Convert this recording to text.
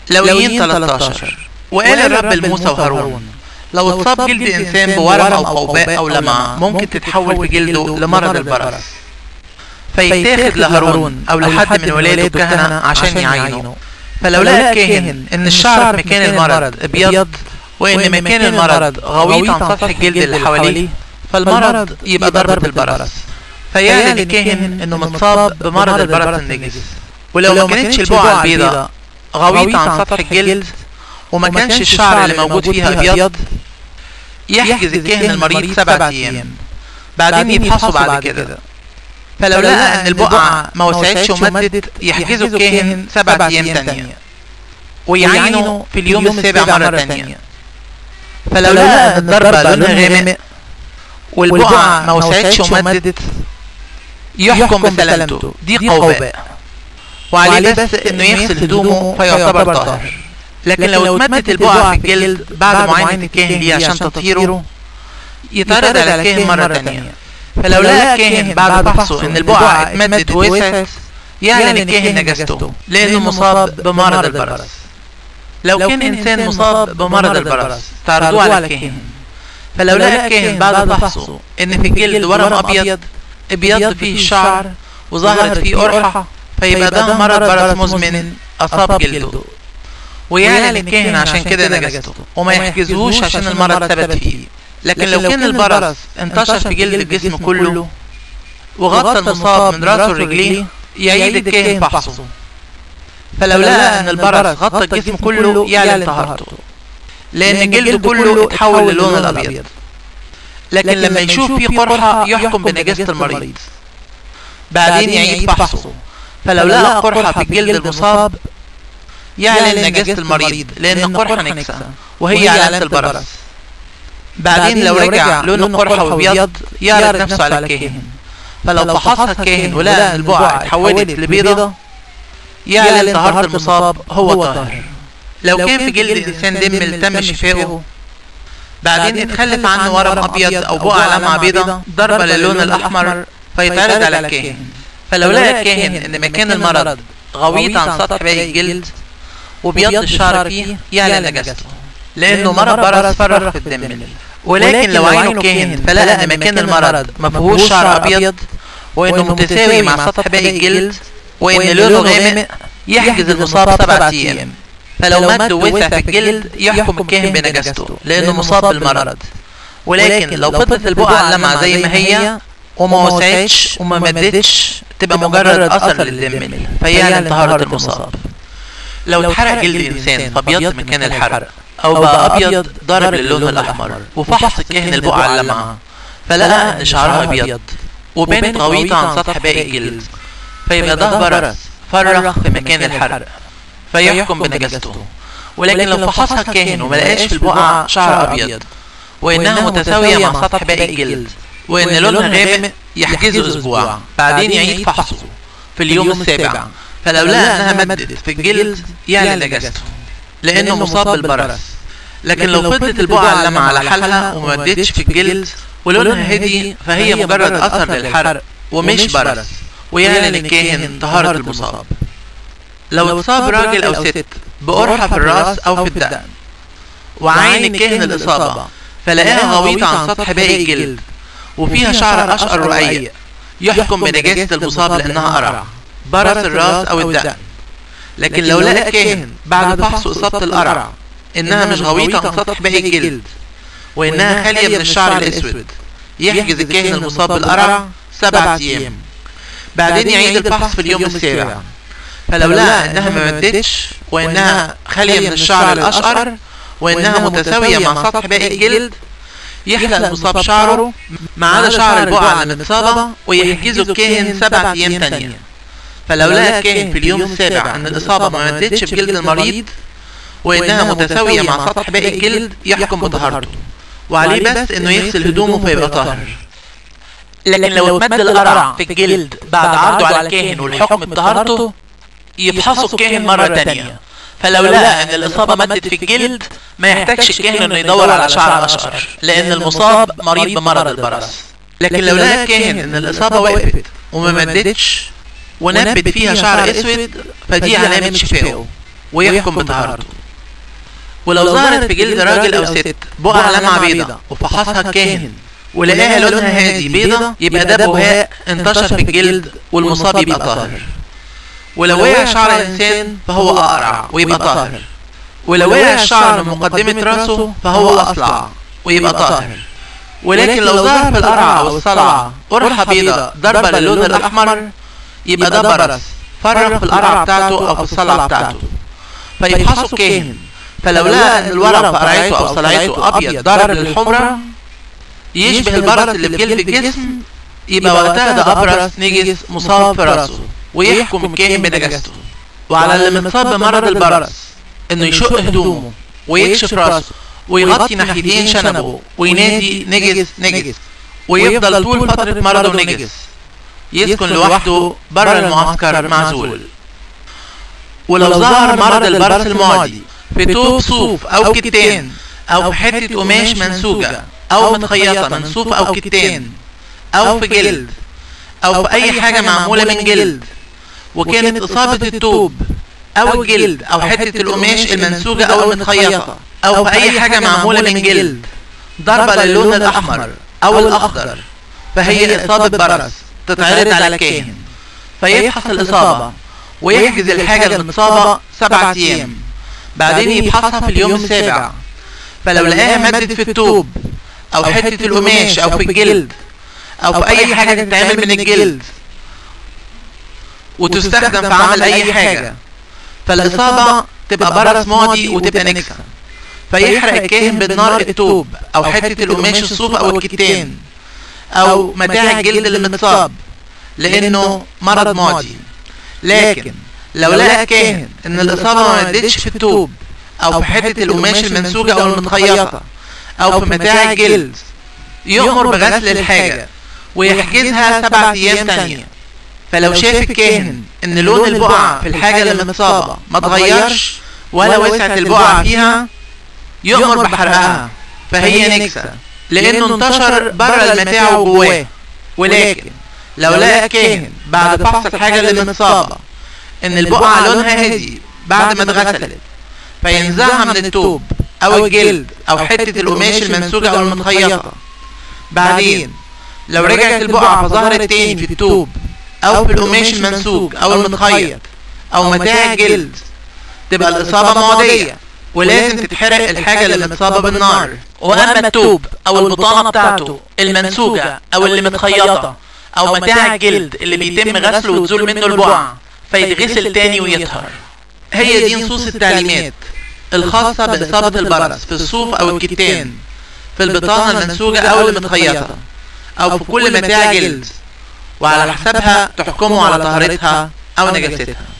لويين 13 وقال الرب لموسى وهارون لو اتصاب جلد انسان بورم او قوباء او لمعة ممكن تتحول في جلده لمرض البرص فيتاخد لهارون او لحد من ولاده الكهنة عشان يعينه فلو لقى الكاهن ان الشعر في مكان المرض ابيض وان مكان المرض غويط عن سطح الجلد اللي حواليه فالمرض يبقى ضربة البرص فيعلن الكاهن انه متصاب بمرض البرص النجس ولو ما كانتش البقعة البيضاء غويطة عن سطح الجلد وما كانش الشعر اللي موجود فيها ابيض يحجز الكاهن المريض سبعة ايام بعدين يفحصوا بعد كده فلو لقى ان البقعة ما وسعتش ومدت يحجزوا الكاهن سبعة ايام تانية ويعينوا في اليوم السابع مرة تانية فلو لقى ان الضربة لونها غامق والبقعة ما وسعتش ومدت يحكم بسلامته دي قوباء وعليه بس انه يغسل هدومه فيعتبر طاهر لكن لو اتمدت البقعة في الجلد بعد معاينة الكاهن ليه عشان تطهيره يتعرض على الكاهن مرة تانية فلو لقى الكاهن بعد فحصه ان البقعة اتمدت ووسعت يعلن الكاهن نجاسته لانه مصاب بمرض البرص لو كان انسان مصاب بمرض البرص تعرضوه على الكاهن فلو لقى الكاهن بعد فحصه ان في الجلد ورم ابيض ابيض فيه الشعر وظهرت فيه قرحة فيبقى ده مرض برص مزمن اصاب جلده ويعلن الكاهن عشان كده نجاسته وما يحجزوش عشان المرض ثبت فيه لكن لو كان البرص انتشر في جلد الجسم كله وغطى المصاب من راسه لرجليه يعيد الكاهن فحصه فلو لقى ان البرص غطى الجسم كله يعلن طهارته لان الجلد كله اتحول للون الابيض لكن لما يشوف فيه قرحة يحكم بنجاسة المريض بعدين يعيد فحصه فلو لقى قرحة في الجلد المصاب يعلن نجاسة المريض لأن القرحة نكسة وهي علامة البرص بعدين لو رجع لون القرحة وابيض يعرض نفسه على الكاهن فلو فحصها الكاهن ولقى ان البقعة اتحولت لبيضة يعلن طهارة المصاب هو طاهر لو كان في جلد الإنسان دم تم شفائه بعدين اتخلف عنه ورم أبيض أو بقعة لمعة بيضة ضربة للون الأحمر فيتعرض على الكاهن فلو لقى الكاهن إن مكان المرض غويط عن سطح باقي الجلد وبيض الشعر فيه يعلن نجاسته لأنه مرض برص فرغ في الدم ولكن لو عينه كاهن فلقى ان مكان المرض ما فيهوش شعر ابيض وانه متساوي مع سطح باقي الجلد وان لونه غامق يحجز المصاب سبعة ايام فلو مد ووسع في الجلد يحكم الكاهن بنجاسته لانه مصاب بالمرض ولكن لو فضلت البقعة اللمعة زي ما هي وما وسعتش وما مدتش تبقى مجرد اثر للدم فيعلن طهارة المصاب لو اتحرق جلد انسان فبيض مكان الحرق او بقى ابيض ضرب للون الاحمر وفحص الكاهن البقعة اللمعة فلقى ان شعرها ابيض وبانت غويطة عن سطح باقي الجلد فيبقى ده برص فرغ في مكان الحرق فيحكم بنجاسته ولكن لو فحصها الكاهن وما لقاش في البقعة شعر ابيض وانها متساوية مع سطح باقي الجلد وان لونها غامق يحجزه اسبوع بعدين يعيد فحصه في اليوم السابع فلو لقى انها مدت في الجلد يعلن نجاسته لانه مصاب بالبرص لكن لو فضلت البقعة اللمعة على حالها وما مدتش في الجلد ولونها هدي فهي مجرد اثر للحرق ومش برص ويعلن الكاهن طهارة المصاب لو اتصاب راجل او ست بقرحة في الراس او في الدقن وعين الكاهن الاصابة فلقاها غويطة عن سطح باقي الجلد وفيها شعر اشقر رقيق يحكم بنجاسة المصاب لانها قرع برص الراس او الدقن لكن لو لقى كاهن بعد فحص اصابة القرع انها مش غويطة عن سطح باقي الجلد وانها خالية من الشعر الاسود يحجز الكاهن المصاب بالقرع سبعة ايام بعدين يعيد الفحص في اليوم السابع فلو لقى انها ما مدتش وانها خالية من الشعر الاشقر وانها متساوية مع سطح باقي الجلد يحلق المصاب شعره ما عدا شعر البقعة المتصابة ويحجزه الكاهن سبعة ايام تانية فلو لقى الكاهن في اليوم السابع ان الاصابة ما مدتش في جلد المريض وانها متساوية مع سطح باقي الجلد يحكم بطهارته وعليه بس انه يغسل هدومه فيبقى طاهر لكن لو اتمد القرع في الجلد بعد عرضه على الكاهن والحكم بطهارته يفحصه الكاهن مرة تانية فلو لقى ان الاصابة مدت في الجلد ما يحتاجش الكاهن انه يدور على شعر اشقر لان المصاب مريض بمرض البرص لكن لو لقى الكاهن ان الاصابة وقفت وما مدتش ونبت فيها شعر اسود فدي علامة شفائه ويحكم بطهارته ولو ظهرت في جلد راجل أو ست بقع لمعة بيضة وفحصها الكاهن ولقاها لونها هادي بيضة يبقى ده بهاء انتشر في الجلد والمصاب يبقى طاهر ولو وقع شعر الإنسان فهو أقرع ويبقى طاهر ولو وقع الشعر من مقدمة راسه فهو أصلع ويبقى طاهر ولكن لو ظهر في القرعة أو الصلعة قرحة بيضة ضربة للون الأحمر يبقى ده برص فرغ في القرعة بتاعته أو في الصلعة بتاعته فيفحصه الكاهن فلو لقى ان الورم في قرعته او صلعته ابيض ضرب للحمرة يشبه البرص اللي في جلد الجسم يبقى وقتها ده ابرص نجس مصاب في راسه ويحكم الكاهن بنجاسته وعلى اللي متصاب بمرض البرص انه يشق هدومه ويكشف راسه ويغطي ناحيتين شنبه وينادي نجس نجس ويفضل طول فترة مرضه نجس يسكن لوحده بره المعسكر معزول ولو ظهر مرض البرص المعدي في توب صوف او كتان او في حتة قماش منسوجة او متخيطة من صوف او كتان او في جلد او في اي حاجة معمولة من جلد وكانت اصابة التوب او الجلد او حتة القماش المنسوجة او المتخيطة او في اي حاجة معمولة من جلد ضربة للون الاحمر او الاخضر فهي اصابة برص تتعرض على الكاهن فيفحص الاصابة ويحجز الحاجة المتصابة سبعة ايام بعدين يفحصها في اليوم السابع فلو لقاها مادت في التوب او حتة القماش او في الجلد او في اي حاجة تتعمل من الجلد وتستخدم في عمل اي حاجة فالاصابة تبقى برص معدي وتبقى نكسة فيحرق الكاهن بالنار التوب او حتة القماش الصوف او الكتان او متاع الجلد اللي متصاب لانه مرض معدي لكن لو لقى كاهن ان الاصابه ما مدتش في التوب او في حته القماش المنسوجه او المتخيطه او في متاع الجلد يؤمر بغسل الحاجه ويحجزها سبعة ايام تانية فلو شاف الكاهن ان لون البقعة في الحاجة اللي متصابة ما اتغيرش ولا وسعت البقعة فيها يؤمر بحرقها فهي نكسة لانه انتشر بره المتاع وجواه ولكن لو لقى كاهن بعد فحص الحاجة اللي متصابة ان البقعة لونها هادي بعد ما اتغسلت فينزعها من التوب او الجلد او حتة القماش المنسوجة او المتخيطة بعدين لو رجعت البقعة فظهرت تاني في التوب او في القماش المنسوج او المتخيط او متاع الجلد تبقى الاصابة معدية ولازم تتحرق الحاجة اللي متصابة بالنار واما التوب او البطانة بتاعته المنسوجة او اللي متخيطة او متاع الجلد اللي بيتم غسله وتزول منه البقعة فيتغسل تاني ويطهر هي دي نصوص التعليمات الخاصة بإصابة البرص في الصوف أو الكتان في البطانة المنسوجة أو المتخيطة أو في كل متاع جلد وعلى حسبها تحكموا على طهارتها أو نجاستها